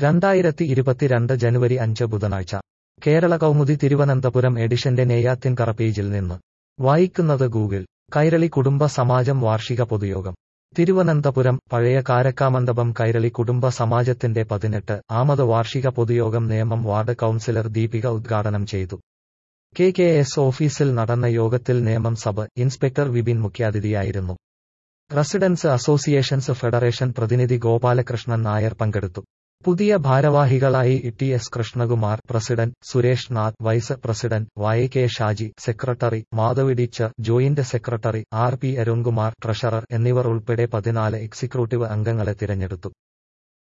രണ്ടായിരത്തി ഇരുപത്തിരണ്ട് ജനുവരി അഞ്ച് ബുധനാഴ്ച കേരള കൗമുദി തിരുവനന്തപുരം എഡിഷന്റെ നെയ്യാത്തിൻകറ പേജിൽ നിന്ന് വായിക്കുന്നത് ഗൂഗിൾ കൈരളി കുടുംബ സമാജം വാർഷിക പൊതുയോഗം തിരുവനന്തപുരം പഴയ കാരക്കാമണ്ഡപം കൈരളി കുടുംബ സമാജത്തിന്റെ പതിനെട്ട് ആമത് വാർഷിക പൊതുയോഗം നേമം വാർഡ് കൌൺസിലർ ദീപിക ഉദ്ഘാടനം ചെയ്തു കെ കെ എസ് ഓഫീസിൽ നടന്ന യോഗത്തിൽ നേമം സബ് ഇൻസ്പെക്ടർ വിപിൻ മുഖ്യാതിഥിയായിരുന്നു റെസിഡൻസ് അസോസിയേഷൻസ് ഫെഡറേഷൻ പ്രതിനിധി ഗോപാലകൃഷ്ണൻ നായർ പങ്കെടുത്തു പുതിയ ഭാരവാഹികളായി T S Krishnakumar president Suresh Nath vice president Y K Shaji secretary Madhavi teacher joint secretary R P Arunkumar treasurer എന്നിവർ ഉൾപ്പെടെ പതിനാല് എക്സിക്യൂട്ടീവ് അംഗങ്ങളെ തിരഞ്ഞെടുത്തു